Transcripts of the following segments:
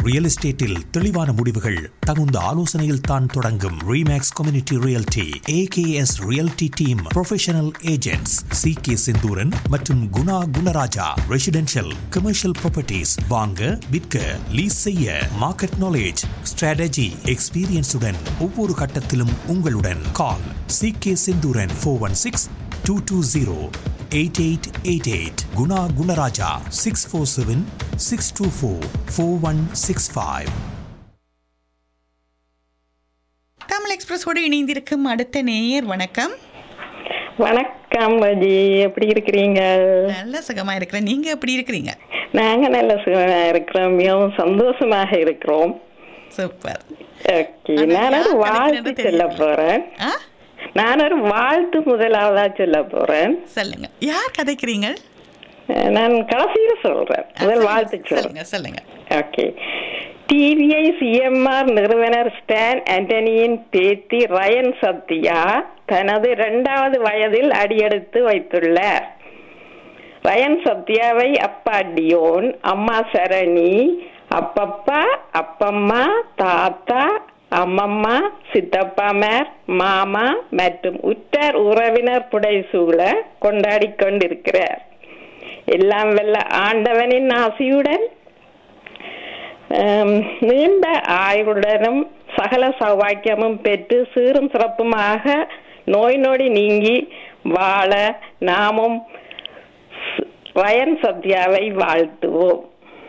Real எஸ்டேட்டில் தெளிவான முடிவுகள் தகுந்த ஆலோசனையில் தான் தொடங்கும் Remax community realty AKS realty team professional agents C K Senthooran மற்றும் Guna Gunarajah residential commercial properties வாங்க விற்க லீஸ் செய்ய மார்க்கெட் நாலேஜ் ஸ்ட்ராட்டஜி எக்ஸ்பீரியன்ஸுடன் ஒவ்வொரு கட்டத்திலும் உங்களுடன் call C K Senthooran four one six two two zero eight eight eight eight Guna Gunarajah six four seven six two four four one six five Tamil எக்ஸ்பிரஸோடு இணைந்திருக்கும் அடுத்த நேயர் வணக்கம் வணக்கம் ரஜி எப்படி இருக்கிறீங்க நல்ல சுகமா இருக்கிறேன் நீங்க எப்படி இருக்கிறீங்க நாங்க நல்ல சுகமா இருக்கிறோம் மிகவும் சந்தோஷமாக இருக்கிறோம் சூப்பர் ஓகே ஆனா நான் ஒரு யார் வாழ்த்து கிடைக்கிறது சொல்ல தெரியல. போறேன் ஆ நான் ஒரு வாழ்த்து முதலாவதா சொல்ல போறேன் சொல்லுங்க யார் கதைக்கிறீங்க அஹ் நான் கடைசியில சொல்றேன் ஆ, முதல் சொல்லுங்க, வாழ்த்து சொல்றேன் சொல்லுங்க சொல்லுங்க ஓகே டிவிஐ சிஎம்ஆர் நிறுவனர் ஸ்டான் ஆண்டனியின் பேத்தி ரயன் சத்யா தனது இரண்டாவது வயதில் அடியெடுத்து வைத்துள்ளார் ரயன் சத்யாவை அப்பா டியோன் அம்மா சரணி அப்பப்பா அப்பம்மா தாத்தா அம்மம்மா சித்தப்பாமார் மாமா மற்றும் உற்றார் உறவினர் புடைசூழ கொண்டாடி கொண்டிருக்கிறார் எல்லாம் வல்ல ஆண்டவனின் ஆசியுடன் ஆம், நீண்ட ஆயுளுடனும் சகல சௌபாக்கியமும் பெற்று சீரும் சிறப்புமாக நோய் நொடி நீங்கி வாழ நாமும் ஸ்- ரயன் சத்யாவை வாழ்த்துவோம்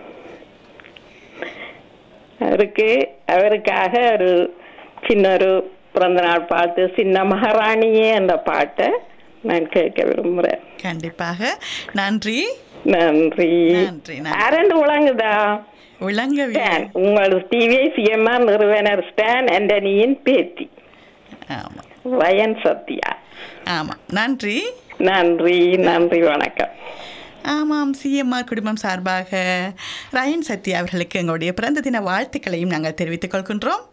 அவருக்கு அவருக்காக ஒரு சின்ன ஒரு பிறந்த நாள் பாட்டு சின்ன மகாராணியே என்ற பாட்டை நான் கேட்க விரும்புறேன் கண்டிப்பாக நன்றி நன்றி நன்றி, நன்றி. அரண்டு விளங்குதா விளங்கவில்லை ஸ்டான் உங்கள் டிவிஐ சிஎம்ஆர் நிறுவனர் ஸ்டான் ஆண்டனியின் பேத்தி ஆமா வயன் சத்யா ஆமா நன்றி நன்றி நன்றி வணக்கம் ஆமாம் சிஎம்ஆர் குடும்பம் சார்பாக ரயன் சத்யா அவர்களுக்கு எங்களுடைய பிறந்த தின வாழ்த்துக்களையும் நாங்கள் தெரிவித்துக் கொள்கின்றோம்